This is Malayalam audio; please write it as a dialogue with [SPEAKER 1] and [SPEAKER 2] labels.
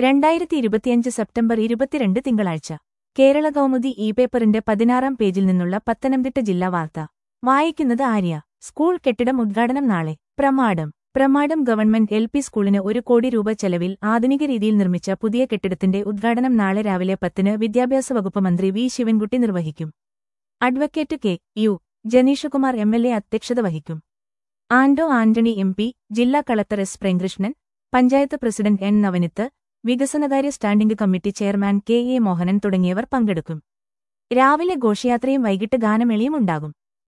[SPEAKER 1] രണ്ടായിരത്തി ഇരുപത്തിയഞ്ച് സെപ്റ്റംബർ ഇരുപത്തിരണ്ട് തിങ്കളാഴ്ച കേരള കൗമുദി ഇ പേപ്പറിന്റെ പതിനാറാം പേജിൽ നിന്നുള്ള പത്തനംതിട്ട ജില്ലാ വാർത്ത വായിക്കുന്നത് ആര്യ സ്കൂൾ കെട്ടിടം ഉദ്ഘാടനം നാളെ Pramadam Pramadam government L P സ്കൂളിന് ഒരു കോടി രൂപ ചെലവിൽ ആധുനിക രീതിയിൽ നിർമ്മിച്ച പുതിയ കെട്ടിടത്തിന്റെ ഉദ്ഘാടനം നാളെ രാവിലെ പത്തിന് വിദ്യാഭ്യാസ വകുപ്പ് മന്ത്രി വി ശിവൻകുട്ടി നിർവഹിക്കും advocate K U Janeeshkumar M L A അധ്യക്ഷത വഹിക്കും ആൻഡോ ആന്റണി എം പി ജില്ലാ collector S Premkrishnan panchayat president N Navaneeth വികസനകാര്യ standing committee chairman K A Mohanan തുടങ്ങിയവർ പങ്കെടുക്കും രാവിലെ ഘോഷയാത്രയും വൈകിട്ട് ഗാനമേളയും ഉണ്ടാകും